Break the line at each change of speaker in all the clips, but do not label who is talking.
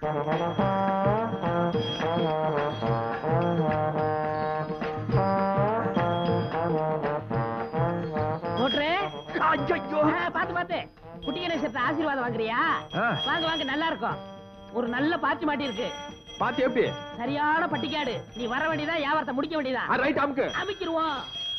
போட்டுரு ஆ, பாத்து பாத்து குட்டி கணேசத்தை ஆசீர்வாதம் வாங்குறியா
ஆ.
வாங்க வாங்க நல்லா இருக்கும் ஒரு நல்ல பாத்தி மாட்டி இருக்கு
பாத்து எப்படி
சரியான பட்டிக்காடு நீ வர வேண்டியதா வியாபாரத்தை முடிக்க வேண்டியதா
ரைட் அமுக்கு
அமைக்கிருவோம்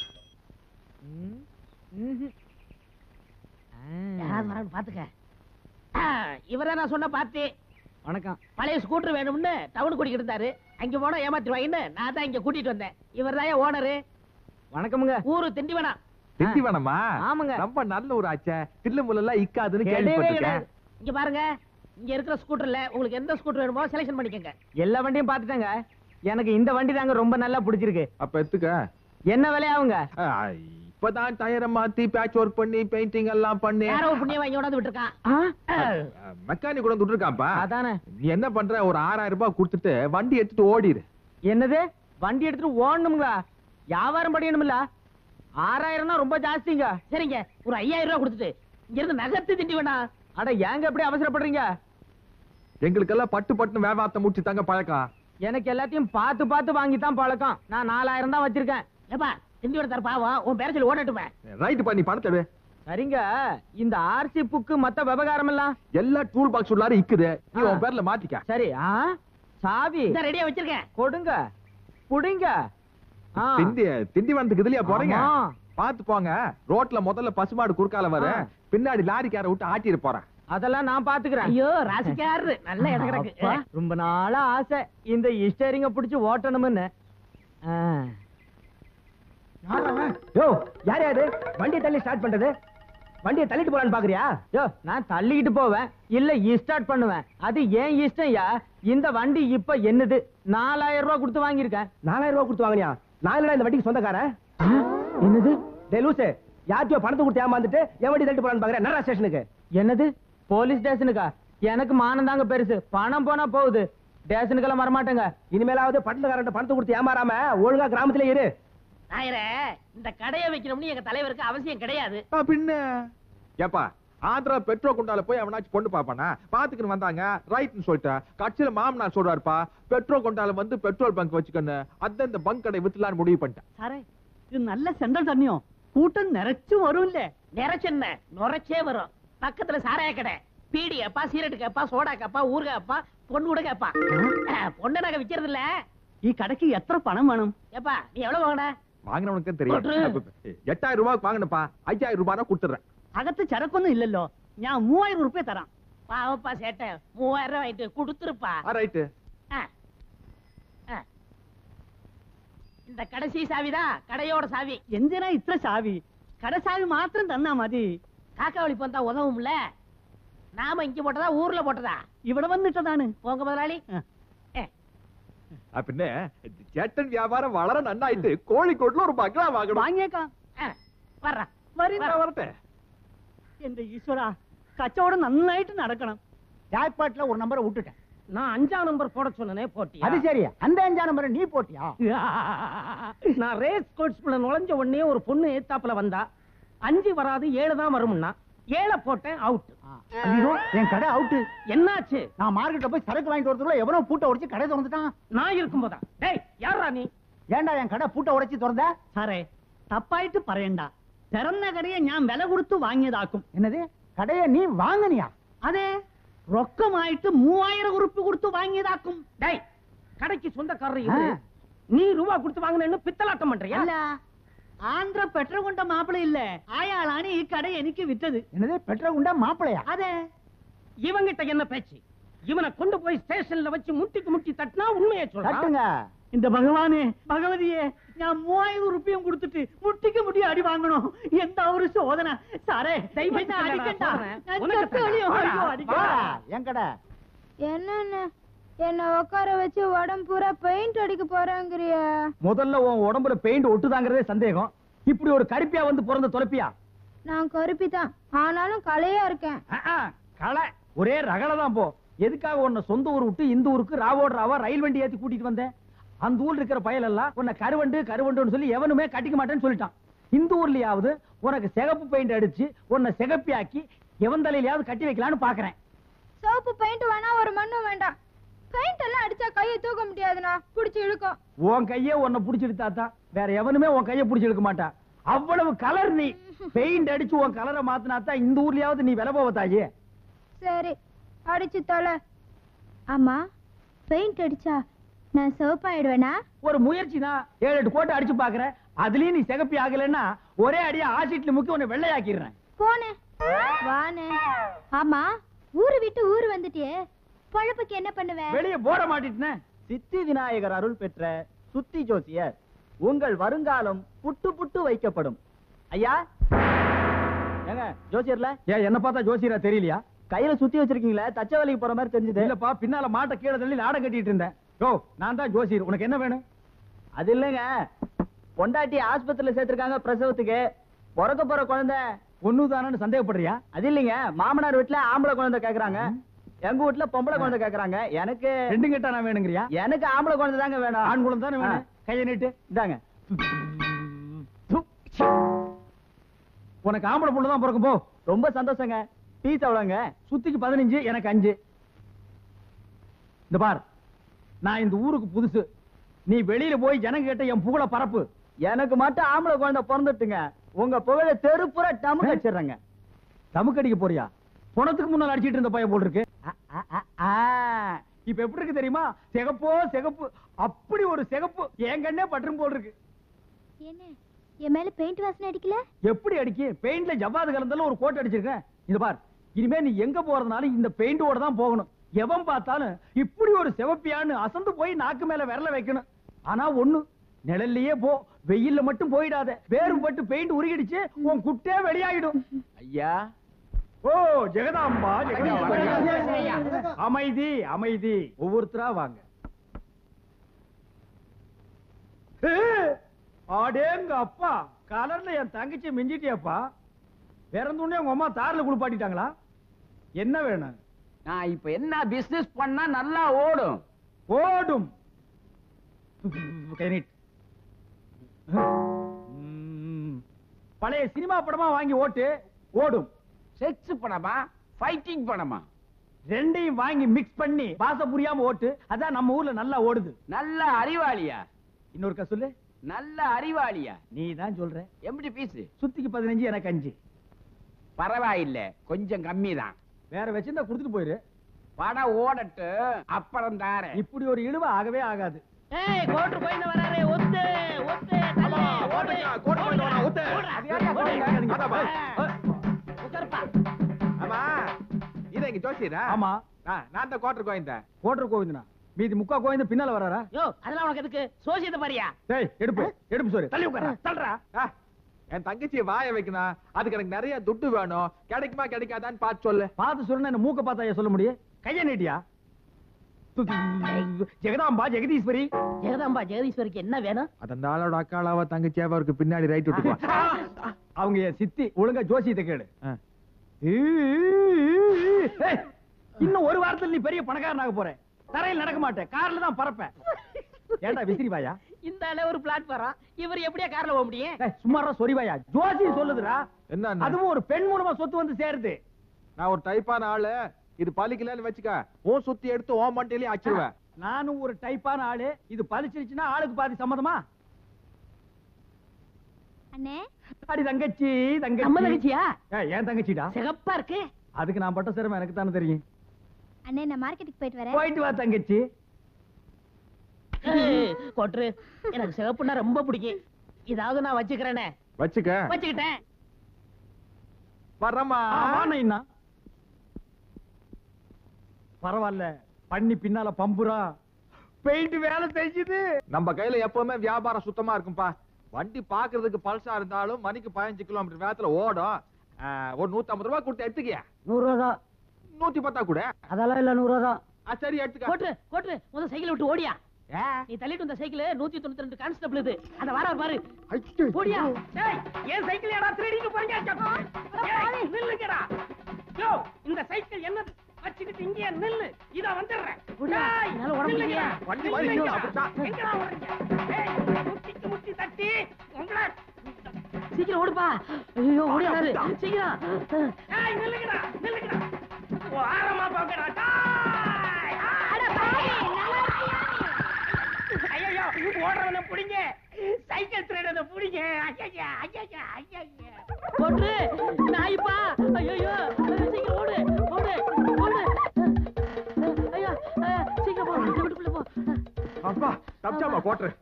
யாராவது வரான்னு பாத்துக்க ஆ, இவரே நான் சொன்ன பாத்தி
வணக்கம்
பழைய ஸ்கூட்டர் வேணும்னு டவுன் கூட்டிக்கிட்டு இருந்தாரு அங்க போனா ஏமாத்திருவாங்கன்னு நான் தான் இங்க கூட்டிட்டு வந்தேன் இவர் தான் ஓனரு
வணக்கமுங்க
ஊரு திண்டிவனம்
திண்டி வேணாமா
ஆமாங்க.
ரொம்ப நல்ல ஒரு ஆச்சே தில்லு முல்லாம் இக்காதுன்னு
கிடையவே
கேள்விப்பட்டிருக்கேன்
இங்க பாருங்க இங்க இருக்கிற ஸ்கூட்டர்ல உங்களுக்கு எந்த ஸ்கூட்டர் வேணுமோ செலக்ஷன் பண்ணிக்கங்க
எல்லா வண்டியும் பார்த்துட்டேங்க எனக்கு இந்த வண்டி தாங்க ரொம்ப நல்லா பிடிச்சிருக்கு
அப்ப எடுத்துக்க
என்ன விலையாவுங்க
ஆ, இப்பதான் டயரை மாத்தி பேட்ச் ஒர்க் பண்ணி பெயிண்டிங் எல்லாம் பண்ணி
யாரோ ஒரு புண்ணியம் வாங்கி கொண்டாந்து விட்டுருக்கான்
மெக்கானிக் கூட விட்டுருக்கான்ப்பா
அதானே
நீ என்ன பண்ற ஒரு ஆறாயிரம் ரூபாய் கொடுத்துட்டு வண்டி எடுத்துட்டு ஓடிடு
என்னது வண்டி எடுத்துட்டு ஓடணுங்களா வியாபாரம் படிக்கணும்ல ஆறாயிரம்னா ரொம்ப ஜாஸ்திங்க
சரிங்க ஒரு ஐயாயிரம் ரூபாய் கொடுத்துட்டு இங்க இருந்து நகர்த்து திண்டி வேணாம்
அட ஏங்க எப்படி அவசரப்படுறீங்க
எங்களுக்கெல்லாம் பட்டு பட்டுன்னு வியாபாரத்தை முடிச்சு தாங்க பழக்கம்
எனக்கு எல்லாத்தையும் பார்த்து பார்த்து வாங்கி தான் பழக்கம் நான் நாலாயிரம் தான் வச்சிருக்கேன்
ஏப்பா திண்டி வேணத்தார் பாவம் உன் பேர சொல்லி ஓடட்டுமே
ரைட் பண்ணி பணத்தை எடு.
சரிங்க இந்த ஆர்சி புக்கு மத்த விவகாரம் எல்லாம்
எல்லா டூல் பாக்ஸ் உள்ளார இக்குது நீ உன் பேர்ல மாத்திக்க
சரி ஆ சாவி
இந்த ரெடியா வச்சிருக்கேன்
கொடுங்க புடிங்க ஆ.
திண்டி திண்டி வனத்துக்கு இதுலயா போறீங்க
ஆமா.
பாத்து போங்க ரோட்ல முதல்ல பசுமாடு குறுக்கால வர
ஆ.
பின்னாடி லாரிக்கார விட்டு ஆட்டிட்டு போறேன்
அதெல்லாம் நான் பாத்துக்கிறேன்
ஐயோ ராசிக்காரு நல்ல இடம் கிடக்கு
அப்பா, ரொம்ப நாளா ஆசை இந்த இஸ்டேரிங்க புடிச்சு ஓட்டணும்னு ஆ.
யோ யார் யாரு வண்டியை தள்ளி ஸ்டார்ட் பண்றது வண்டியை தள்ளிட்டு போலான்னு பாக்குறியா
யோ நான் தள்ளிக்கிட்டு போவேன் இல்ல ஸ்டார்ட் பண்ணுவேன் அது ஏன் இஷ்டம்யா இந்த வண்டி இப்ப என்னது நாலாயிரம் ரூபாய் கொடுத்து வாங்கியிருக்கேன்
நாலாயிரம் ரூபாய் கொடுத்து வாங்கினியா நான் இல்லடா இந்த வண்டிக்கு சொந்தக்காரன்
என்னது
டே லூசு யார்கிட்டயோ பணத்தை கொடுத்து ஏமாந்துட்டு என் வண்டி தள்ளிட்டு போலான்னு பாக்குறேன் நேரா ஸ்டேஷனுக்கு
என்னது போலீஸ் ஸ்டேஷனுக்கா எனக்கு மானம் தாங்க பெருசு பணம் போனா போகுது ஸ்டேஷனுக்கெல்லாம் வரமாட்டேங்க
இனிமேலாவது பட்டணக்காரன் பணத்தை கொடுத்து ஏமாறாம ஒழுங்கா கிராமத்துல இரு
நாயரே இந்த கடையை வைக்கணும்னு எங்க தலைவருக்கு அவசியம் கிடையாது
ஆ, பின்ன ஏப்பா ஆந்திரா பெட்ரோல் குண்டால போய் அவனாச்சும் பொண்ணு பாப்பானா பாத்துக்கின்னு வந்தாங்க ரைட்னு சொல்லிட்டேன் கட்சியில மாமனார் சொல்றாருப்பா பெட்ரோல் கொண்டால வந்து பெட்ரோல் பங்க் வச்சுக்கன்னு அதான் இந்த பங்க் கடை வித்துலான்னு முடிவு பண்ணிட்டேன்
സാറേ ഇത് നല്ല സെൻട്രൽ തന്നെയോ കൂട്ടം നിറച്ചു വരൂല്ലേ
நிறைச்சென்ன நுரைச்சே வரும் பக்கத்துல சாராய கடை பீடி அப்பா சீரட்டு கேப்பா சோடா கேப்பா ஊறுகாய் அப்பா பொண்ணு கூட கேப்பா பொண்ணு நாங்க விக்கிறது இல்ல
ഈ കടയ്ക്ക് എത്ര പണം വേണം
ஏப்பா நீ எவ்வளவு வாங்கின
வாங்கினவனுக்கு தெரியும்
கொட்ரு.
அப்ப, எட்டாயிரம் ரூபாய்க்கு வாங்கினப்பா ஐயாயிரம் ரூபாய் கொடுத்துறேன்
അകത്ത് ചരക്കൊന്നും ഇല്ലല്ലോ ഞാൻ മൂവായിരം ഉറുപ്പ്യ തരാം
பாவப்பா சேட்டை மூவாயிரம் ரூபாய் வாங்கிட்டு கொடுத்துருப்பா
ரைட்டு
ஆ. ஆ. இந்த கடைசி சாவிதான் கடையோட சாவி
എന്തിനാ ഇത്ര ചാവി കടസാവി മാത്രം തന്നാ മതി
காக்கா வழி போந்தா உதவும்ல நாம இங்க போட்டதா ஊர்ல போட்டதா
ഇവിടെ വന്നിട്ടതാണ്
போங்க முதலாளி
ஆ.
ஏ,
பின்ன சேட்டன் வியாபாரம் வளர நன்னாயிட்டு கோழிக்கோட்ல ஒரு பங்களா வாங்கணும்
വാങ്ങിയേക്കാം
ஆ, வர்றா
വരും
நான் வரட்டேன்
എന്റെ ഈശ്വര കച്ചവടം നന്നായിട്ട് നടക്കണം
ஜாக்பாட்ல ஒரு நம்பரை விட்டுட்டேன்
நான் அஞ்சாம் நம்பர் போட சொன்னனே போட்டியா
அது சரி அந்த அஞ்சா நம்பரை நீ போட்டியா
நான் ரேஸ் கோர்ஸ்குள்ள நுழைஞ்ச உடனே ஒரு பொண்ணு ஏத்தாப்புல வந்தா அஞ்சு வராது ஏழு தான் வரும்னா ஏழை போட்டேன் அவுட்
ஐயோ என் கடை அவுட்டு
என்னாச்சு
நான் மார்க்கெட்ல போய் சரக்கு வாங்கிட்டு வரதுக்குள்ள எவனோ பூட்டை உடைச்சு கடை திறந்துட்டான்
நான் இருக்கும்போதா டேய் யாரா நீ
ஏன்டா என் கடை பூட்டை உடைச்சு திறந்த
സാറേ തപ്പായിട്ട് പറയണ്ട പിറന്ന കടയെ ഞാൻ വില കൊടുത്തു വാങ്ങിയതാക്കും
என்னது கடையை நீ வாங்குனியா
അതെ റൊക്കമായിട്ട് മൂവായിരം ഉറുപ്പ് കൊടുത്തു വാങ്ങിയതാക്കും
டேய் கடைக்கு சொந்தக்காரர் இது
ஆ.
நீ ரூபா கொடுத்து வாங்கினேன்னு பித்தலாட்டம் பண்றியா
അല്ല ആന്ധ്ര പെട്ര കൊണ്ട മാപ്പിളയില്ലേ അയാളാണ് ഈ കട എനിക്ക് വിറ്റത്
என்னது பெட்ரோல் குண்டா மாப்பிளையா
അതെ
இவங்கிட்ட என்ன பேச்சு இவனை கொண்டு போய் ஸ்டேஷன்ல வச்சு முட்டிக்கு முட்டி தட்டினா உண்மையை சொல்றான்
தட்டுங்க
എന്റെ ഭഗവാനെ ഭഗവതിയെ ഞാൻ മൂവായിരം ഉറുപ്പ്യം കൊടുത്തിട്ട് മുട്ടിക്ക് മുട്ടി അടി വാങ്ങണോ എന്താ ഒരു ശോധന സാറേ
ദൈവം
എന്നെ അടിക്കണ്ട.
சொல்றேன்.
ഞാൻ
உனக்கு
ചത്ത് കളയും.
தரேன்.
അയ്യോ,
வாடா,
അടിക്കണ്ട.
வாடா, என் கடை
என்னன்னு என்ன உட்கார வச்சு உடம்பு பூரா பெயிண்ட் அடிக்க போறாங்கறிய
முதல்ல உன் உடம்புல பெயிண்ட் ஒட்டுதாங்கிறதே சந்தேகம் இப்படி ஒரு கருப்பியா வந்து பிறந்த தொலைப்பியா
நான் கருப்பி தான் ஆனாலும் கலையா இருக்கேன்
களை ஒரே ரகலை தான் போ எதுக்காக உன்னை சொந்த ஊர் விட்டு இந்த ஊருக்கு ராவோட ராவா ரயில் வண்டி ஏத்தி கூட்டிட்டு வந்தேன் அந்த ஊர்ல இருக்கிற பயல் எல்லாம் உன்னை கருவண்டு கருவண்டுன்னு சொல்லி எவனுமே கட்டிக்க மாட்டேன்னு சொல்லிட்டான் இந்த ஊர்லயாவது உனக்கு சிகப்பு பெயிண்ட் அடிச்சு உன்னை சிகப்பியாக்கி எவன் தலையிலயாவது கட்டி வைக்கலாம்னு பாக்குறேன்
சோப்பு பெயிண்ட் வேணா ஒரு மண்ணும் வேண்டாம் பெயிண்ட் எல்லாம் அடிச்சா கையை தூக்க முடியாதுண்ணா புடிச்சு இழுக்கும்
உன் கையே உன்னை புடிச்சிருத்தா தான் வேற எவனுமே உன் கையை புடிச்சு எடுக்க மாட்டான் அவ்வளவு கலர் நீ பெயிண்ட் அடிச்சு உன் கலரை மாத்தினா தான் இந்த ஊர்லயாவது நீ விலை போவ தாயே
சரி அடிச்சு தொலை ஆமா பெயிண்ட் அடிச்சா நான் சிவப்பாயிடுவேனா
ஒரு முயற்சி தான் ஏழு எட்டு கோட்டை அடிச்சு பாக்குறேன் அதுலயும் நீ சிகப்பி ஆகலைன்னா ஒரே அடியா ஆசிட்ல முக்கி உன்னை வெள்ளையாக்கிடுறேன்
போனே வானே ஆமா ஊரு விட்டு ஊரு வந்துட்டியே பொழப்புக்கு என்ன பண்ணுவ
வெளியே போட மாட்டிட்டேன்
சித்தி விநாயகர் அருள் பெற்ற சுத்தி ஜோசியர் உங்கள் வருங்காலம் புட்டு புட்டு வைக்கப்படும் ஐயா ஏங்க ஜோசியர்ல
ஏன் என்ன பார்த்தா ஜோசியரா தெரியலையா
கையில சுத்தி வச்சிருக்கீங்களே தச்ச வேலைக்கு போற மாதிரி தெரிஞ்சது
இல்லப்பா பின்னால மாட்டை கீழே தள்ளி நாடம் கட்டிட்டு இருந்தேன் யோ நான் தான் ஜோசியர் உனக்கு என்ன வேணும்
அது இல்லைங்க பொண்டாட்டி ஆஸ்பத்திரியில சேர்த்திருக்காங்க பிரசவத்துக்கு பிறக்க போற குழந்தை
ஒண்ணுதானு சந்தேகப்படுறியா
அது இல்லைங்க மாமனார் வீட்டுல ஆம்பளை குழந்தை கேக்குறாங்க எங்க வீட்டுல பொம்பளை குழந்தை கேக்குறாங்க எனக்கு
ரெண்டும் கேட்டா நான் வேணுங்கிறியா
எனக்கு ஆம்பளை குழந்தை தாங்க வேணும்
ஆண் குழந்தை தானே வேணும் கையை நீட்டு
இந்தாங்க
உனக்கு ஆம்பளை பொண்ணு தான் பிறக்கும் போ
ரொம்ப சந்தோஷங்க பீஸ் எவ்வளோங்க
சுத்திக்கு பதினஞ்சு எனக்கு அஞ்சு இந்த பார் நான் இந்த ஊருக்கு புதுசு நீ வெளியில போய் ஜனங்க கிட்ட என் புகழ பரப்பு
எனக்கு மட்டும் ஆம்பளை குழந்தை பிறந்துட்டுங்க உங்க புகழ தெருப்புற டமு கச்சிடுறேங்க
தமுக்கடிக்க போறியா பணத்துக்கு முன்னால் அடிச்சிட்டு இருந்த பையன் போல் இருக்கு அ, அ, அ, ஆ. இப்ப எப்படி இருக்கு தெரியுமா சிகப்போ சிகப்பு அப்படி ஒரு சிகப்பு என் கண்ணே பற்றும் போல் இருக்கு
என்ன என் மேல பெயிண்ட் வாசனை அடிக்கல
எப்படி அடிக்கு பெயிண்ட்ல ஜவ்வாது கலந்தாலும் ஒரு கோட் அடிச்சிருக்கேன் இது பார் இனிமே நீ எங்க போறதுனாலும் இந்த பெயிண்டோட தான் போகணும் எவன் பார்த்தாலும் இப்படி ஒரு சிவப்பியான்னு அசந்து போய் நாக்கு மேல விரல வைக்கணும் ஆனா ஒண்ணு நிழல்லையே போ வெயில்ல மட்டும் போயிடாத வேறு பட்டு பெயிண்ட் உருகிடுச்சு உன் குட்டே வெளியாயிடும்
ஐயா
ஓ ஜெகதாம்பா ஜெகதாம்பா அமைதி அமைதி ஒவ்வொருத்தரா வாங்க ஏ, அடேங்க அப்பா கலர்ல என் தங்கச்சி மிஞ்சிட்டியாப்பா பிறந்தோடனே உங்க அம்மா தார்ல குளிப்பாட்டிட்டாங்களா என்ன வேணும்
நான் இப்ப என்ன பிசினஸ் பண்ணா நல்லா ஓடும்
ஓடும் கை நீட்டு. ம். பழைய சினிமா படமா வாங்கி ஓட்டு ஓடும்
செக்ஸ் படமா ஃபைட்டிங் படமா
ரெண்டையும் வாங்கி மிக்ஸ் பண்ணி பாச புரியாம ஓட்டு அதான் நம்ம ஊர்ல நல்லா ஓடுது
நல்ல அறிவாளியா
இன்னொருக்கா சொல்லு
நல்ல அறிவாளியா
நீ தான் சொல்ற
எப்படி பீஸ்
சுத்திக்கு பதினஞ்சு எனக்கு அஞ்சு
பரவாயில்ல கொஞ்சம் கம்மி தான்
வேற வச்சிருந்தா கொடுத்துட்டு போயிரு
படம் ஓடட்டு அப்புறம் தாரேன்
இப்படி ஒரு இழுவ ஆகவே ஆகாது
ஏய் கோட்டு போயின்னு வராரு ஒத்து ஒத்து தள்ளு,
ஆமா,
ஓடு,
ஓடுங்க, கோட்டு போயின்னு வரா, ஒத்து.
ஓடுடா,
அது யாரையா
ஓடு.
போய் கேட்காதீங்க.
அதாப்பா.
உட்காருப்பா.
ஆமா இத இங்க ஜோசியரா
ஆமா
ஆ, நான் தான் கோட்டர் கோயந்த
கோட்டர் கோவிந்தனா மீதி முக்கா கோவிந்த பின்னால வராரா
யோ அதெல்லாம் உனக்கு எதுக்கு சோசியத்தை பாரியா
டேய் எடுப்பு எடுப்பு சோறு தள்ளி உட்கார தள்ளுறா
என் தங்கச்சியை வாய வைக்கணும் அதுக்கு எனக்கு நிறைய துட்டு வேணும் கிடைக்குமா கிடைக்காதான்னு பார்த்து சொல்லு
பார்த்து சொல்லுனா என்ன மூக்க பார்த்தாயா சொல்ல முடியும் கைய நீட்டியா ஜெகதாம்பா ஜெகதீஸ்வரி
ஜெகதாம்பா ஜெகதீஸ்வரிக்கு என்ன வேணும்
அந்த ஆளோட அக்காளாவ தங்கச்சியாவ அவருக்கு பின்னாடி ரைட் விட்டுக்குவா
அவங்க என் சித்தி ஒழுங்கா ஜோசியத்தை கேளு
ஆ.
ஏய், இன்னும் ஒரு வாரத்துல நீ பெரிய பணக்காரனாக போற தரையில் நடக்க மாட்டேன் கார்ல தான் பறப்பேன் ஏன்டா விசிறி வாயா
இந்த அளவு ஒரு பிளாட்ஃபாரம் இவர் எப்படியா கார்ல போக முடியும்
ஏய், சும்மாரா சொறி வாயா ஜோசியம் சொல்லுதுடா
என்ன
அதுவும் ஒரு பெண் மூலமா சொத்து வந்து சேருது
நான் ஒரு டைப்பான ஆளு இது பலிக்கலன்னு வச்சுக்க உன் சுத்தி எடுத்து ஓ மண்டையிலேயே அச்சிருவேன்
நானும் ஒரு டைப்பான ஆளு இது பலிச்சிருச்சுன்னா ஆளுக்கு பாதி சம்மதமா
அண்ணே
அடி தங்கச்சி
நம்ம
தங்கச்சி
தங்கச்சியா
ஏய், என் தங்கச்சிடா
சிகப்பா இருக்கு
அதுக்கு நான் பட்ட சிரமம் எனக்கு தானே தெரியும்
அண்ணே நான் மார்க்கெட்டுக்கு போயிட்டு வரேன்
போயிட்டு வா தங்கச்சி
ஏய், கொட்ரு எனக்கு சிகப்புன்னா ரொம்ப பிடிக்கும் இதாவது நான் வச்சுக்கிறேனே
வச்சுக்க
வச்சுக்கிட்டேன்
வரமா
வானா பரவாயில்ல பண்ணி பின்னால பம்புரா பெயிண்ட் வேலை செஞ்சுது
நம்ம கையில எப்பவுமே வியாபாரம் சுத்தமா இருக்கும்பா வண்டி பாக்குறதுக்கு பல்சா இருந்தாலும் மணிக்கு பதினஞ்சு கிலோமீட்டர் வேகத்துல ஓடும் ஆ, ஒரு நூத்தி ஐம்பது ரூபாய் கொடுத்து எடுத்துக்கிய
நூறு ரூபா தான்
நூத்தி பத்தா கூட
அதெல்லாம் இல்ல நூறு ரூபா தான்
ஆ, சரி எடுத்துக்க
கொட்ரு கொட்ரு முத சைக்கிள் விட்டு ஓடியா நீ தள்ளிட்டு வந்த சைக்கிள் நூத்தி தொண்ணூத்தி ரெண்டு கான்ஸ்டபிள் இது அந்த வாரா பாரு ஓடியா
டேய் ஏன் சைக்கிள் ஏடா திருடிட்டு போறீங்க ஏய், நில்லுங்கடா யோ இந்த சைக்கிள் என்னது வச்சுக்கிட்டு இங்கே நில்லு இத வந்துடுறேன்
ஓடியா,
டேய்,
என்னால ஓட
நில்லுங்கடா.
முடியலையே.
வண்டி மாதிரி
நில்லுங்கடா.
நிக்கணும், அப்படித்தான்.
எங்கடா ஓடுறீங்க? ஏய், முட்டிக்கு முட்டி தட்டி உங்களை
சீக்கிரம் ஓடுப்பா ஐயோ ஓடியாரு சீக்கிரம்
ஏய், நில்லுங்கடா நில்லுங்கடா ஓரமா போங்கடா டேய், ஆ,
அட பாவி
ஓடுறவன புடிங்க சைக்கிள் திருடனை புடிங்க ஐயா ஐயா ஐயா
போட்டு நாய்ப்பா ஐயோ சீக்கிரம் ஓடு ஓடு ஓடு ஐயோ அஹ், சீக்கிரம் போ இந்த வீட்டுக்குள்ள போ
அப்பா தப்பிச்சாமா போட்டுரு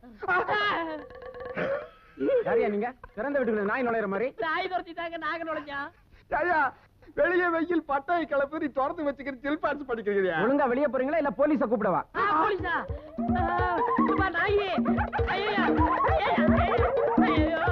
யாரியா நீங்க திறந்த வீட்டுக்குள்ள நாய் நுழையிற மாதிரி
நாய் துரத்திட்டாங்க நாங்க நுழைஞ்சோம்
ஐயா வெளியே வெயில் பட்டாய் கிளப்பி நீ திறந்து வச்சுக்கிட்டு சில்பான்ஸ் படிக்கிறியா
ஒழுங்கா வெளியே போறீங்களா இல்ல போலீஸ கூப்பிடவா
ஆ, போலீஸா ஆ, சும்மா நாயி ஐயோ ஐயோ ஐயோ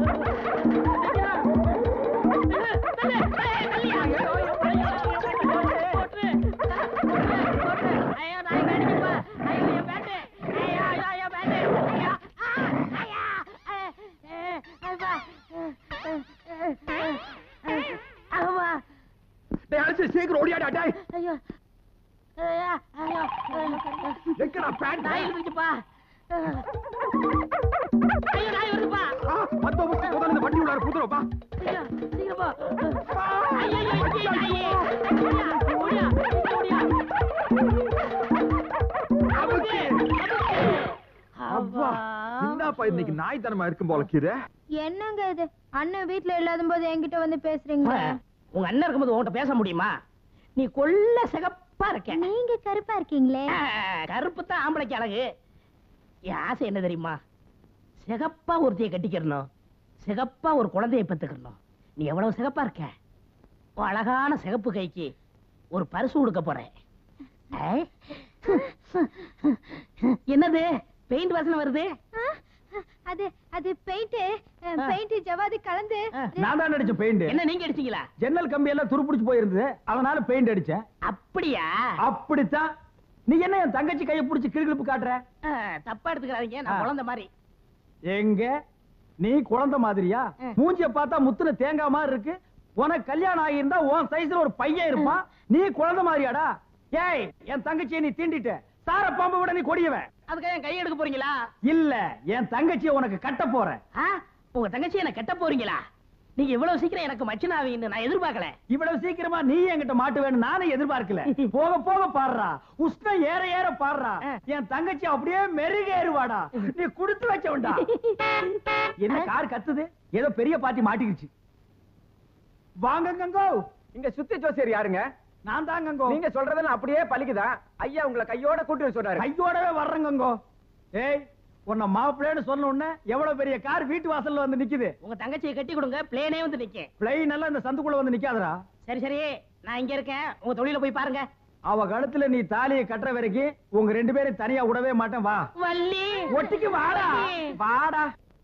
டேய் அடிச்சு சீக்கிரம் ஓடியாடா டேய்
ஐயோ ஐயா ஐயோ
எங்கடா பேண்ட்
நாய் இருக்குப்பா ஐயோ நாய் வருதுப்பா
ஆ, பந்தோபஸ்து முதல்ல இந்த வண்டி உள்ளார புதுறப்பா
ஐயோ சீக்கிரம் போ ஐயோ இங்கே நாய் ஓடியா ஓடியா ஓடியா
அமுக்கு. அப்பா என்னப்பா இன்னைக்கு நாய் தனமா இருக்கும் போல கீரை
என்னங்க இது அண்ணன் வீட்ல இல்லாத போது என்கிட்ட வந்து பேசுறீங்க
உங்க அண்ணன் இருக்கும்போது உன்கிட்ட பேச முடியுமா நீ கொள்ள சிகப்பா இருக்க
நீங்க கருப்பா இருக்கீங்களே
கருப்பு தான் ஆம்பளைக்கு அழகு என் ஆசை என்ன தெரியுமா சிகப்பா ஒருத்தைய கட்டிக்கிறணும் சிகப்பா ஒரு குழந்தைய பெத்துக்கிறணும் நீ எவ்வளவு சிகப்பா இருக்க உன் அழகான சிகப்பு கைக்கு ஒரு பரிசு கொடுக்க போறேன் ஐ. என்னது பெயிண்ட் வாசனை வருது
ஆ, அது அது பெயிண்ட் பெயிண்ட் ஜவாது கலந்து
நான் தான் அடிச்ச பெயிண்ட்
என்ன நீங்க அடிச்சீங்களா
ஜன்னல் கம்பி எல்லாம் துருப்பிடிச்சு போயிருந்தது அதனால பெயிண்ட் அடிச்சேன்
அப்படியா
அப்படித்தான் நீ என்ன என் தங்கச்சி கையை பிடிச்சி கிளுகிழப்பு காட்டுற
ஆ, தப்பா எடுத்துக்கிறாதீங்க நான்
ஆ.
குழந்தை மாதிரி
எங்க நீ குழந்தை மாதிரியா
ம்.
மூஞ்சிய பார்த்தா முத்துன தேங்காய் மாதிரி இருக்கு உனக்கு கல்யாணம் ஆகியிருந்தா உன் சைஸ்ல ஒரு பையன் இருப்பான் நீ குழந்தை மாதிரியாடா ஏய் என் தங்கச்சியை நீ தீண்டிட்ட சார பாம்பு விட நீ கொடியவன்
அதுக்காக என் கை எடுக்க போறீங்களா
இல்ல என் தங்கச்சியை உனக்கு கட்ட போறேன்
ஆ, உங்க தங்கச்சி என்ன கெட்ட போறீங்களா நீங்க இவ்வளவு சீக்கிரம் எனக்கு மச்சனாவீங்கன்னு நான் எதிர்பார்க்கல
இவ்வளவு சீக்கிரமா நீ என்கிட்ட மாட்டு வேணும் நானே எதிர்பார்க்கல போக போக பாடுறா உஷ்ணம் ஏற ஏற பாடுறா
ஆ.
என் தங்கச்சி அப்படியே மெருகேறுவாடா நீ குடுத்து வச்சவன்டா என்ன கார் கத்துது ஏதோ பெரிய பாட்டி மாட்டிக்கிச்சு வாங்க கங்கோ
இங்க சுத்தி ஜோசியர் யாருங்க
நான் தான் கங்கோ
நீங்க சொல்றதெல்லாம் அப்படியே பலிக்குதா ஐயா உங்களை கையோட கூட்டி வர சொல்றாரு
கையோடவே வர்றேன் கங்கோ ஏய் உன்னை மாப்பிள்ளைன்னு சொன்ன உடனே எவ்வளவு பெரிய கார் வீட்டு வாசல்ல வந்து நிக்குது
உங்க தங்கச்சியை கட்டி கொடுங்க பிளேனே வந்து நிக்கேன்
பிளைன் எல்லாம் இந்த சந்துக்குள்ள வந்து நிக்காதடா
சரி சரி நான் இங்க இருக்கேன் உங்க தொழில போய் பாருங்க
அவ கழுத்துல நீ தாலியை கட்டுற வரைக்கும் உங்க ரெண்டு பேரும் தனியா விடவே மாட்டேன் வா
வள்ளி
ஒட்டிக்கு வாடா வாடா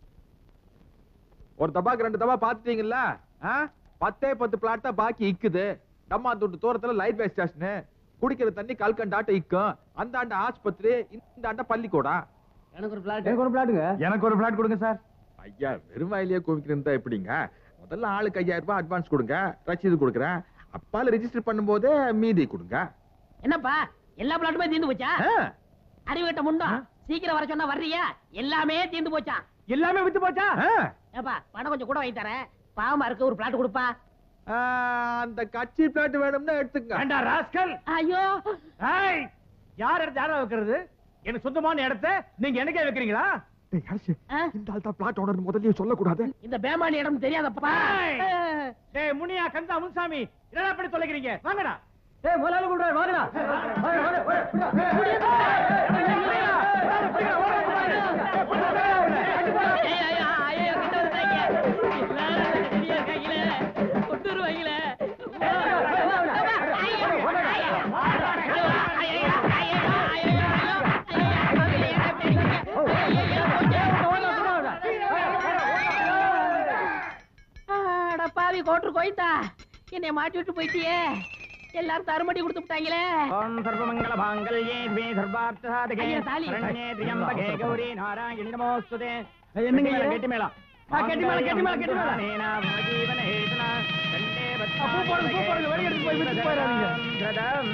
ஒரு தபாக்கு ரெண்டு தபா பாத்துட்டீங்கல்ல ஆ? பத்தே பத்து பிளாட் தான் பாக்கி இக்குது நம்ம அந்த தூரத்துல லைட் வே ஸ்டேஷன் குடிக்கிற தண்ணி கல்கண்டாட்ட இக்கும் அந்த ஆண்ட ஆஸ்பத்திரி இந்த ஆண்ட பள்ளிக்கூடம்
எனக்கு ஒரு பிளாட்
எனக்கு ஒரு பிளாட்டுங்க எனக்கு ஒரு பிளாட் கொடுங்க சார்
ஐயா வெறும் வாயிலேயே கோமிக்கிறதா எப்படிங்க முதல்ல ஆளுக்கு ஐயாயிரம் ரூபாய் அட்வான்ஸ் கொடுங்க ரசீது கொடுக்குறேன் அப்பால ரெஜிஸ்டர் பண்ணும்போது மீதி கொடுங்க
என்னப்பா எல்லா பிளாட்டுமே தீர்ந்து போச்சா
ஆ.
அறிவுகிட்ட முண்டோம் சீக்கிரம் வர சொன்னா வர்றியா எல்லாமே தீர்ந்து போச்சா
எல்லாமே வித்து போச்சா
ஆ.
ஏப்பா பணம் கொஞ்சம் கூட வாங்கி தரேன் பாவமா இருக்கு ஒரு பிளாட் கொடுப்பா
ஆ, அந்த கட்சி பிளாட் வேணும்னா எடுத்துங்க
வேண்டாம் ராஸ்கல்
ஐயோ
ஏய் யார் இடத்த யாரா வைக்கிறது எனக்கு சொந்தமான இடத்த நீங்க எனக்கே வைக்கிறீங்களா
டேய், அரசு,
ஆ?
இந்த ஆள் தான் பிளாட் ஓனர் முதல்லயே சொல்லக்கூடாது
இந்த பேமானி இடம் தெரியாதப்பா
ஏய். டேய் முனியா கந்தா முன்சாமி என்னடா அப்படி தொலைக்கிறீங்க வாங்கடா டேய் முதலாளி கூடுறாரு வாங்கடா
ஐயோ, ஐயோ, ஐயோ, கிட்ட வந்துட்டாங்க. எல்லாரும் ரெடியா இருக்காங்களே. கொட்டுருவாங்களே. ஐயோ, ஐயோ, ஐயோ, ஐயோ, அட பாவி கோட்டு கோய்த்தா என்னை மாட்டி விட்டு போயிட்டியே எல்லாரும் தருமடி கொடுத்து விட்டாங்களே
ஓம் சர்வமங்கல மாங்கல்யே த்வே சர்வார்த்த சாதகே
ஐயா, தாலி.
சரண்யே திரியம்பகே கௌரி நாராயணி நமோஸ்துதே
என்னங்க இது?
கெட்டி மேளம்
ஆ, கெட்டி மேளம், கெட்டி மேளம், கெட்டி மேளம்.
நேனா மஜீவன ஹேதுனா கண்டே
பூ போடுங்க, பூ போடுங்க, வெளிய எடுத்து போய் விட்டுட்டு போயிடாதீங்க.
கிரதம்.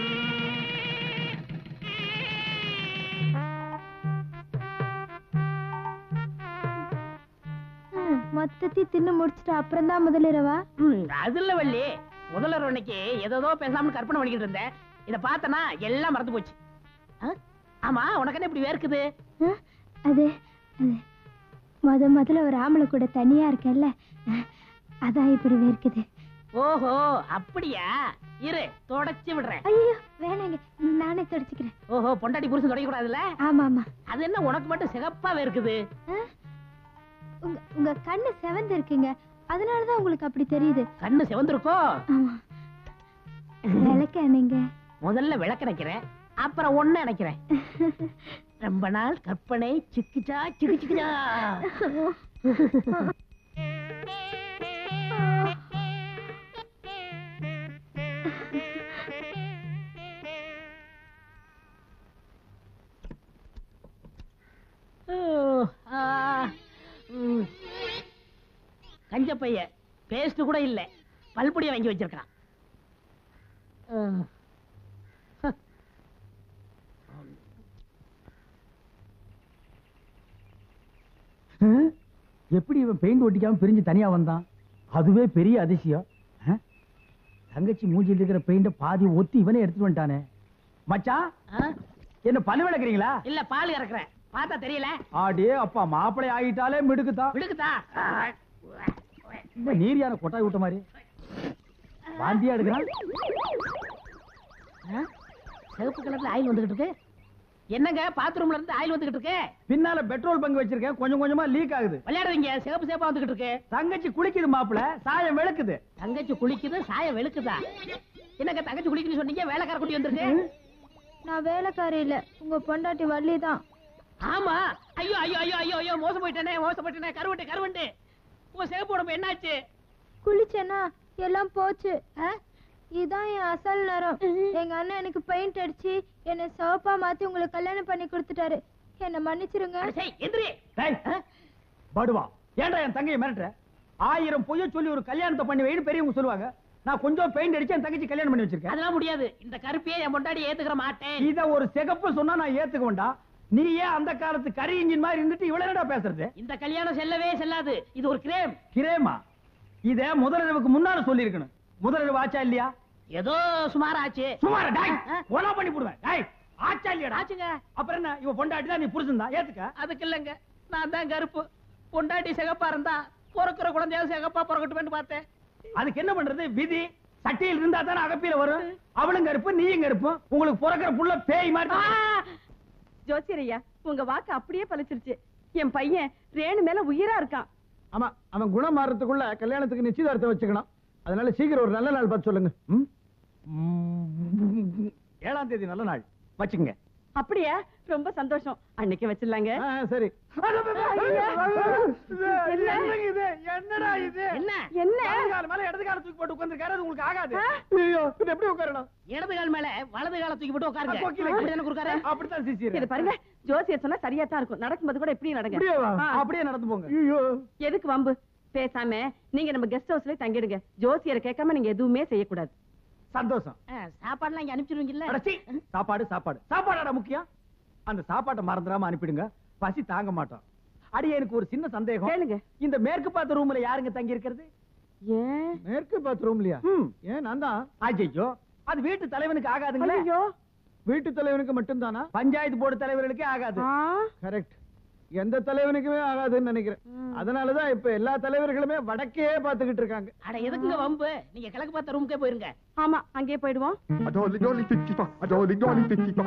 ம், மொத்தத்தையும் தின்னு முடிச்சிட்டு அப்புறம் தான் முதலிரவா
ம், அது இல்ல வள்ளி முதல்வர் அன்னைக்கு ஏதோ பேசாம கற்பனை பண்ணிக்கிட்டு இருந்தேன் இத பார்த்தனா எல்லாம் மறந்து போச்சு ஆ? ஆமா உனக்கு என்ன இப்படி வேர்க்குது
ஆ, அது முத முதல்ல ஒரு ஆம்பளை கூட தனியா இருக்கேன்ல அதான் இப்படி வேர்க்குது
ஓஹோ அப்படியா இரு தொடச்சு விடுறேன்
ஐயோ வேணாங்க நானே தொடச்சுக்கிறேன்
ஓஹோ பொண்டாட்டி புருஷன் தொடக்க கூடாதுல்ல
ஆமா ஆமா
அது என்ன உனக்கு மட்டும் சிகப்பாவே இருக்குது
ஆ? உங்க உங்க கண்ணு செவந்து இருக்குங்க அதனாலதான் உங்களுக்கு அப்படி தெரியுது
கண்ணு சிவந்திருக்கோ
ஆமா விளக்க நீங்க
முதல்ல விளக்க நினைக்கிறேன் அப்புறம் ஒண்ணு நினைக்கிறேன் ரொம்ப நாள் கற்பனை சிக்குச்சா சிக்கு சிக்குச்சா ஓ, ஆ, ம். கஞ்ச பைய பேஸ்ட் கூட இல்ல பல்புடிய வாங்கி வச்சிருக்கான் ம்.
எப்படி இவன் பெயிண்ட் ஒட்டிக்காம பிரிஞ்சு தனியா வந்தான் அதுவே பெரிய அதிசயம் ஆ? தங்கச்சி மூஞ்சில இருக்கிற பெயிண்ட பாதி ஒத்தி இவனே எடுத்துட்டு வந்துட்டானே மச்சான்
ஆ?
என்ன பல்லு விளக்குறீங்களா
இல்ல பால் இறக்குறேன் பார்த்தா தெரியல
ஆடே அப்பா மாப்பிளை ஆகிட்டாலே மிடுக்குதான்
விடுக்குதா
இந்த நீரியான கொட்டாய் விட்ட மாதிரி வாந்தியா எடுக்கிறான்
ஆ? சிவப்பு கலர்ல ஆயில் வந்துகிட்டு இருக்கு என்னங்க பாத்ரூம்ல இருந்து ஆயில் வந்துகிட்டு இருக்கு
பின்னால பெட்ரோல் பங்கு வச்சிருக்கேன் கொஞ்சம் கொஞ்சமா லீக் ஆகுது
விளையாடுறீங்க சிவப்பு சிவப்பா வந்துகிட்டு இருக்கு
தங்கச்சி குளிக்குது மாப்பிள சாயம் வெளுக்குது
தங்கச்சி குளிக்குது சாயம் வெளுக்குதா என்னங்க தங்கச்சி குளிக்குன்னு சொன்னீங்க வேலைக்கார குட்டி வந்திருக்கு
நான் வேலைக்காரி இல்ல உங்க பொண்டாட்டி வள்ளி தான்
ஆமா ஐயோ ஐயோ ஐயோ ஐயோ ஐயோ மோசம் போயிட்டேனே மோசம் போயிட்டேனே கருவண்டு கருவண்டு உன் சிவப்பு உடம்பு என்னாச்சு
குளிச்சேனா எல்லாம் போச்சு இதான் என் அசல் நேரம் எங்க அண்ணன் எனக்கு பெயிண்ட் அடிச்சு என்னை சிவப்பா மாத்தி உங்களுக்கு கல்யாணம் பண்ணி கொடுத்துட்டாரு என்ன மன்னிச்சிருங்க
அட சை, எந்திரி
டேய், படுவா ஏன்டா என் தங்கையை மிரட்டுற ஆயிரம் பொய்ய சொல்லி ஒரு கல்யாணத்தை பண்ணி வைன்னு பெரியவங்க சொல்லுவாங்க நான் கொஞ்சம் பெயிண்ட் அடிச்சு என் தங்கச்சி கல்யாணம் பண்ணி வச்சிருக்கேன்
அதெல்லாம் முடியாது இந்த கருப்பையே என் பொண்டாடி ஏத்துக்கிற மாட்டேன்
இத ஒரு சிகப்பு சொன்னா நான் ஏத்துக்க வேண்டாம் நீ ஏன் அந்த காலத்து கரி இன்ஜின் மாதிரி இருந்துட்டு இவ்வளவு என்னடா பேசுறது
இந்த கல்யாணம் செல்லவே செல்லாது இது ஒரு கிரேம்
கிரேமா இத முதலிரவுக்கு முன்னால சொல்லி இருக்கணும் முதலிரவு ஆச்சா இல்லையா
ஏதோ சுமார் ஆச்சு
சுமார டாய்
ஆ?
கொலை பண்ணி போடுவேன் டாய் ஆச்சா இல்லையாடா
ஆச்சுங்க
அப்புறம் என்ன இவ பொண்டாட்டி தான் நீ புருஷன் தான் ஏத்துக்க
அதுக்கு இல்லைங்க நான் தான் கருப்பு பொண்டாட்டி சிகப்பா இருந்தா பிறக்கிற குழந்தையாவது சிகப்பா பிறக்கட்டுமேன்னு பார்த்தேன்
அதுக்கு என்ன பண்றது விதி சட்டியில் இருந்தா தானே அகப்பியில வரும் அவளும் கருப்பு நீயும் கருப்பு உங்களுக்கு பிறக்கிற புள்ள பேய் மாதிரி தான்.
ஜோசியரையா உங்க வாக்கு அப்படியே பலிச்சிருச்சு என் பையன் ரேணு மேல உயிரா இருக்கான்
ஆமா அவன் குணம் மாறதுக்குள்ள கல்யாணத்துக்கு நிச்சயதார்த்தம் வச்சுக்கணும் அதனால சீக்கிரம் ஒரு நல்ல நாள் பார்த்து சொல்லுங்க ம்? ஏழாம் தேதி நல்ல நாள் வச்சுங்க
அப்படியா ரொம்ப சந்தோஷம் அன்னைக்கு வச்சிடலாங்க
சரி
என்ன?
இது என்னடா இது
என்ன
என்ன
வலது கால் மேல இடது கால தூக்கி போட்டு உட்கார்ந்திருக்காரு அது உங்களுக்கு ஆகாது
ஆ?
ஐயோ இது எப்படி உட்காரணும்
இடது கால் மேல வலது கால தூக்கி போட்டு உட்காருங்க
கொக்கில
அப்படி எனக்கு இருக்காரு
அப்படித்தான் சிசியர்
இது பாருங்க ஜோசியர் சொன்னா சரியா தான் இருக்கும் நடக்கும்போது கூட இப்படி நடங்க
அப்படியே
ஆ.
அப்படியே நடந்து போங்க ஐயோ
எதுக்கு வம்பு பேசாம நீங்க நம்ம கெஸ்ட் ஹவுஸ்ல தங்கிடுங்க ஜோசியரை கேட்காம நீங்க எதுவுமே செய்யக்கூடாது
சந்தோஷம்
சாப்பாடுலாம் இங்க அனுப்பிச்சிருவீங்கல்ல
அடச்சி, சாப்பாடு சாப்பாடு சாப்பாடாடா முக்கியம் அந்த சாப்பாட்டை மறந்துடாம அனுப்பிடுங்க பசி தாங்க மாட்டோம் அடி எனக்கு ஒரு சின்ன சந்தேகம்
கேளுங்க
இந்த மேற்கு பார்த்த ரூம்ல யாருங்க தங்கி இருக்கிறது
ஏன்
மேற்கு பார்த்த ரூம்லயா ஏன் நான் தான் ஐயோ அது வீட்டு தலைவனுக்கு ஆகாதுங்களே
ஐயோ
வீட்டு தலைவனுக்கு மட்டும்தானா பஞ்சாயத்து போர்டு தலைவர்களுக்கே ஆகாது
ஆ.
கரெக்ட் எந்த தலைவனுக்குமே ஆகாதுன்னு நினைக்கிறேன்
ம்.
அதனாலதான் இப்ப எல்லா தலைவர்களுமே வடக்கே பாத்துக்கிட்டு இருக்காங்க
அட எதுக்குங்க வம்பு நீங்க கிழக்கு பார்த்த ரூமுக்கே போயிருங்க
ஆமா அங்கேயே போயிடுவோம்
Adoli, doli, tikipa, adoli, doli, tikipa.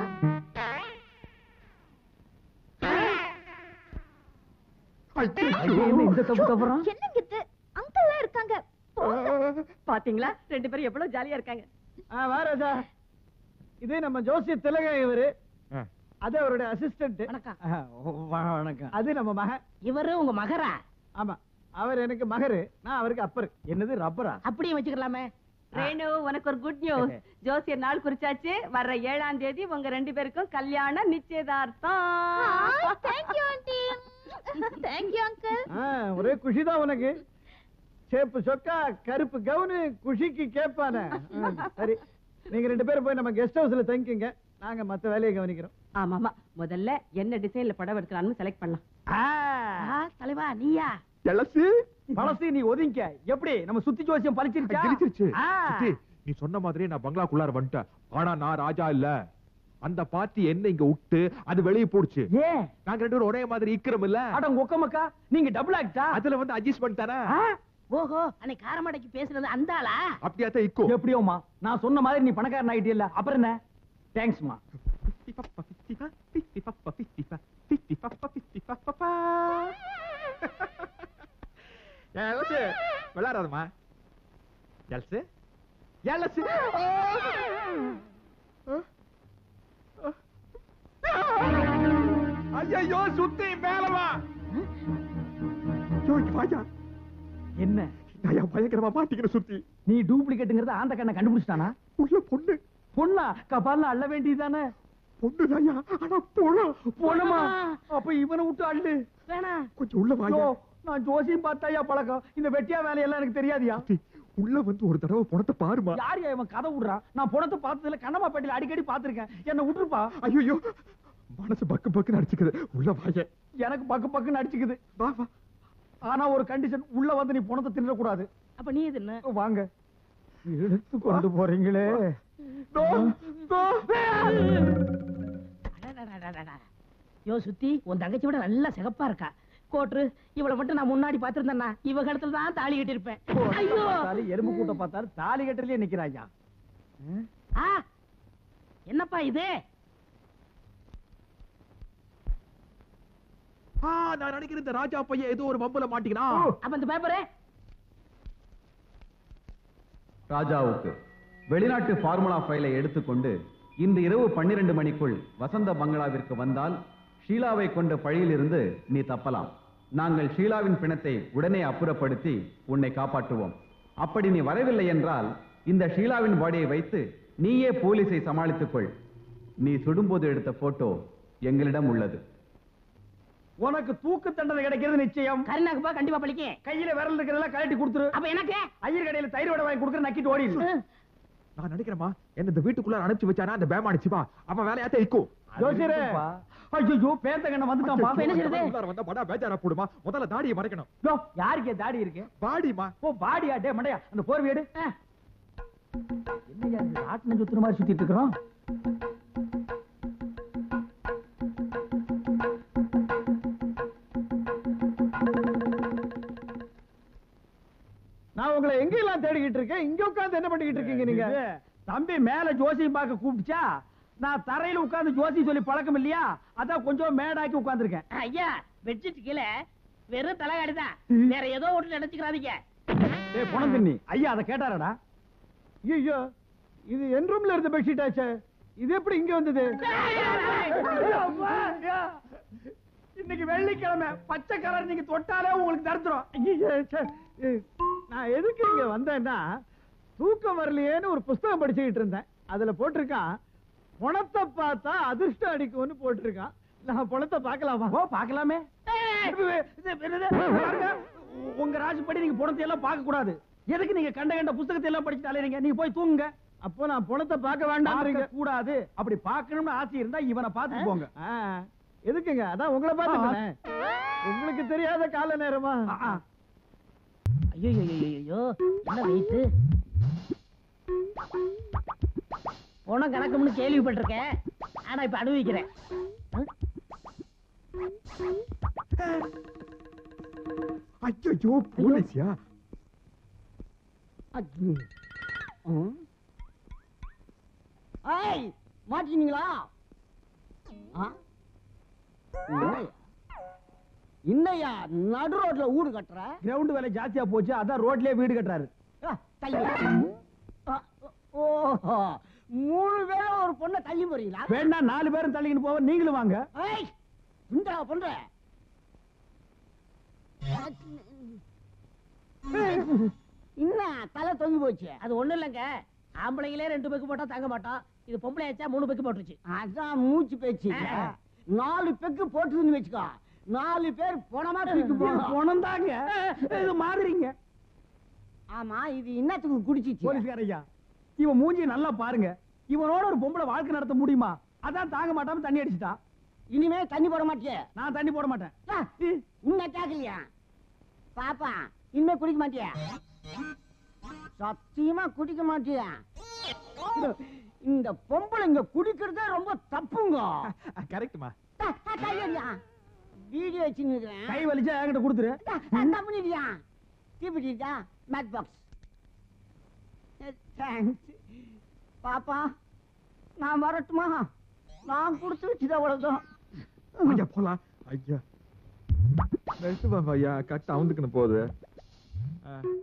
இந்த தப்பு தப்புறான்
என்னங்க இது அங்கிள் இருக்காங்க
பாத்தீங்களா ரெண்டு பேரும் எவ்வளவு ஜாலியா இருக்காங்க
வாராஜா இது நம்ம ஜோசிய திலக இவரு
ஆ.
அது அவருடைய அசிஸ்டன்ட்
வணக்கம்
வணக்கம் அது நம்ம மகன்
இவரு உங்க மகரா
ஆமா அவர் எனக்கு மகரு நான் அவருக்கு அப்பர் என்னது ரப்பரா
அப்படியே வச்சுக்கலாமே
ரேணு உனக்கு ஒரு குட் நியூஸ் ஜோசியர் நாள் குறிச்சாச்சு வர்ற ஏழாம் தேதி உங்க ரெண்டு பேருக்கும் கல்யாணம் நிச்சயதார்த்தம்
தேங்க்யூ ஆண்டி தேங்க்யூ அங்கிள்
ஆ, ஒரே குஷிதான் உனக்கு சேப்பு சொக்கா கருப்பு கவுனு குஷிக்கு கேட்பானே ஆ, சரி நீங்க ரெண்டு பேரும் போய் நம்ம கெஸ்ட் ஹவுஸ்ல தங்கிக்கங்க நாங்க மத்த வேலையை கவனிக்கிறோம்
ஆமா ஆமா முதல்ல என்ன டிசைன்ல படம் எடுக்கலாம்னு செலக்ட் பண்ணலாம்
ஆ, தலைவா நீயா
எலசு
பழசு நீ ஒதுங்க எப்படி நம்ம சுத்தி ஜோசியம் பழிச்சிருச்சா
கிழிச்சிருச்சு
ஆ.
சித்தி, நீ சொன்ன மாதிரியே நான் பங்களாக்குள்ளார வந்துட்டேன் ஆனா நான் ராஜா இல்ல அந்த பார்ட்டி என்ன இங்க விட்டு அது வெளியே போடுச்சு
ஏன்
நாங்க ரெண்டு பேரும் ஒரே மாதிரி இக்கிறோம் இல்ல
அட உக்க மக்கா நீங்க டபுள் ஆக்டா
அதுல வந்து அட்ஜஸ்ட்மெண்ட் தானே
ஓஹோ அன்னைக்கு காரமடைக்கு பேசுனது அந்த ஆளா
அப்படியா தான் இக்கோ
எப்படியோமா நான் சொன்ன மாதிரி நீ பணக்காரன் ஆயிட்டே இல்ல அப்புறம் என்ன தேங்க்ஸ்மா
விளையாடாதமா எல்சு எல்சு ஐயோ சுத்தி மேல வா ஐயோ, இங்க வாயா
என்ன
நான் பயங்கரமா மாட்டிக்கிற சுத்தி
நீ டூப்ளிகேட்டுங்கிறத ஆந்த கண்ணை கண்டுபிடிச்சிட்டானா
உள்ள பொண்ணு
பொண்ணா கபால்ல அள்ள வேண்டியதானே
பொண்ணு தாயா ஆனா போலாம்
போனமா அப்ப இவனை விட்டு அள்ளு
வேணாம்
கொஞ்சம் உள்ள வாயா
யோ, நான் ஜோசியம் பார்த்தாயா பழக்கம் இந்த வெட்டியா வேலையெல்லாம் எனக்கு தெரியாதியா
சுத்தி, உள்ள வந்து ஒரு தடவை பணத்தை பாருமா
யார் இவன் கதை விடுறான் நான் பணத்தை பார்த்ததுல கண்ணம்மா பேட்டையில அடிக்கடி பார்த்திருக்கேன் என்ன விட்டுருப்பா
ஐயோ மனசு பக்கு பக்குன்னு அடிச்சுக்குது உள்ள வாய
எனக்கு பக்கு பக்குன்னு அடிச்சுக்குது
வா வா
ஆனா ஒரு கண்டிஷன் உள்ள வந்து நீ பணத்தை தின்னக்கூடாது
அப்ப நீ இது என்ன
வாங்க எடுத்து கொண்டு போறீங்களே
அடடடடடடா. யோ சுத்தி உன் தங்கச்சி விட நல்லா சிகப்பா இருக்கா கோட்ரு இவளை மட்டும் நான் முன்னாடி பாத்திருந்தேன்னா இவ கழுத்துல தான் தாலி கட்டிருப்பேன் ஐயோ
பார்த்தாலும் எறும்பு கூட்ட பார்த்தாலும் தாலி கட்டலே நிக்கிறாயா
ஆ என்னப்பா இது
ஆ, நான் நினைக்கிறேன் இந்த ராஜா பையன் ஏதோ ஒரு வம்புல மாட்டிக்கினா
அப்ப இந்த பேப்பரு
ராஜாவுக்கு வெளிநாட்டு ஃபார்முலா ஃபைலை எடுத்துக்கொண்டு இன்று இரவு பன்னிரண்டு மணிக்குள் வசந்த பங்களாவிற்கு வந்தால் ஷீலாவை கொண்ட பழியிலிருந்து நீ தப்பலாம் நாங்கள் ஷீலாவின் பிணத்தை உடனே அப்புறப்படுத்தி உன்னை காப்பாற்றுவோம் அப்படி நீ வரவில்லை என்றால் இந்த ஷீலாவின் பாடியை வைத்து நீயே போலீஸை சமாளித்துக் கொள் நீ சுடும்போது எடுத்த போட்டோ எங்களிடம் உள்ளது
உனக்கு தூக்கு தண்டனை கிடைக்கிறது நிச்சயம்
கருணாக்குப்பா கண்டிப்பா பழிக்கும்
கையில விரல் இருக்கிறதெல்லாம் கழட்டி கொடுத்துரு
அப்ப எனக்கு
ஐயர் கடையில தயிர் வடை வாங்கி கொடுக்குற நக்கிட்டு ஓடிடு
நான் நினைக்கிறேமா என்ன இந்த வீட்டுக்குள்ள அனுப்பிச்சு வச்சானா அந்த பேம் அடிச்சுப்பா அவன் வேலையாத்த இக்கும்
ஜோசியரே ஐயோ பேந்த கண்ண வந்துட்டான்
அப்ப என்ன செய்யறது?
உள்ளார வந்தா படா பேஜாரா போடுமா முதல்ல தாடியை மறைக்கணும்
யோ, யாருக்கு தாடி இருக்கு
பாடிமா
ஓ பாடியா டே மண்டையா அந்த போர் வீடு என்னையா இது ஆட்டின சுத்துற மாதிரி சுத்திட்டு இருக்கிறோம் நான் உங்களை எங்கெல்லாம் தேடிக்கிட்டு இருக்கேன் இங்க உட்கார்ந்து என்ன பண்ணிக்கிட்டு இருக்கீங்க நீங்க தம்பி மேல ஜோசியம் பார்க்க கூப்பிடுச்சா நான் தரையில உட்கார்ந்து ஜோசி சொல்லி பழக்கம் இல்லையா அதான் கொஞ்சம் மேடாக்கி உட்கார்ந்திருக்கேன்
ஐயா பெட்ஷீட் கீழே வெறும் தலைகாடி தான் வேற ஏதோ ஒன்று நினைச்சுக்கிறாதீங்க
ஏய் பணம் தின்னி ஐயா அதை கேட்டாரடா ஐயோ இது என் ரூம்ல இருந்த பெட்ஷீட் ஆச்சே இது எப்படி இங்க வந்தது இன்னைக்கு வெள்ளிக்கிழமை பச்சை கலர் நீங்க தொட்டாலே உங்களுக்கு தருத்துறோம் ஐயோ, ச்சே. ஏய், நான் எதுக்கு இங்க வந்தேன்னா தூக்கம் வரலையேன்னு ஒரு புஸ்தகம் படிச்சுக்கிட்டு இருந்தேன் அதுல போட்டிருக்கான் பணத்தை பார்த்தா அதிர்ஷ்டம் அடிக்கும்னு போட்டிருக்கான் நான் பணத்தை பார்க்கலாமா ஓ பார்க்கலாமே உங்க ராசிப்படி நீங்க பணத்தை எல்லாம் பார்க்க கூடாது எதுக்கு நீங்க கண்ட கண்ட புஸ்தகத்தை எல்லாம் படிச்சுட்டாலே நீங்க நீங்க போய் தூங்குங்க அப்போ நான் பணத்தை பார்க்க வேண்டாம் கூடாது அப்படி பார்க்கணும்னு ஆசை இருந்தா இவனை பார்த்து போங்க எதுக்குங்க அதான் உங்களை பார்த்து உங்களுக்கு தெரியாத கால நேரமா
ஐயோ ஐயோ என்ன வெயிட்டு உனக்கு கணக்கும்னு கேள்விப்பட்டிருக்கேன் ஆனா இப்ப அனுபவிக்கிறேன் ம்?
ஐயோ போலீஸியா
ஏய் மாட்டீங்களா இன்னையா நடு ரோட்ல வீடு கட்டுற
கிரவுண்ட் வேலை ஜாஸ்தியா போச்சு அதான் ரோட்லயே வீடு கட்டுறாரு
ஆ, தள்ளி ஆ, ஓஹோ மூணு பேரும் ஒரு பொண்ணை தள்ளி போறீங்களா
வேணா நாலு பேரும் தள்ளிக்கிட்டு போவ நீங்களும் வாங்க
ஏய் இந்த பண்ற என்ன தலை தொங்கி போச்சு
அது ஒண்ணும் இல்லைங்க ஆம்பளைங்களே ரெண்டு பெக்கு போட்டா தாங்க மாட்டோம் இது பொம்பளை ஆச்சா மூணு பெக்கு போட்டுருச்சு
அதான் மூச்சு பேச்சு நாலு பெக்கு போட்டுதுன்னு வச்சுக்கோ நாலு பேர் போனமா தூக்கி போகணும்
பணம் தாங்க இது மாதிரிங்க
ஆமா இது என்னத்துக்கு குடிச்சிச்சு
போலீஸ்கார ஐயா இவன் மூஞ்சி நல்லா பாருங்க இவனோட ஒரு பொம்பளை வாழ்க்கை நடத்த முடியுமா அதான் தாங்க மாட்டாம தண்ணி அடிச்சிட்டான்
இனிமே தண்ணி போட மாட்டியே
நான் தண்ணி போட மாட்டேன்
ஆ, உன்னை கேட்கலையா பாப்பா இனிமே குடிக்க மாட்டியா சத்தியமா குடிக்க மாட்டியா இந்த பொம்பளைங்க குடிக்கிறதே ரொம்ப தப்புங்க
கரெக்ட்மா
கையடியா வீடியோ வச்சுருக்கிறேன்
கை வலிச்சா என்கிட்ட கொடுத்துரு
பண்ணிடியா தீபிட்டா மேட் பாக்ஸ் தேங்க்ஸ் பாப்பா நான் வரட்டுமா நான் கொடுத்து வச்சுது அவ்வளவுதான்
ஐயா போலாம் ஐயா நிறுத்து பாப்பா ஐயா கட்ட அவுந்துக்கணும் போகுது ஆ.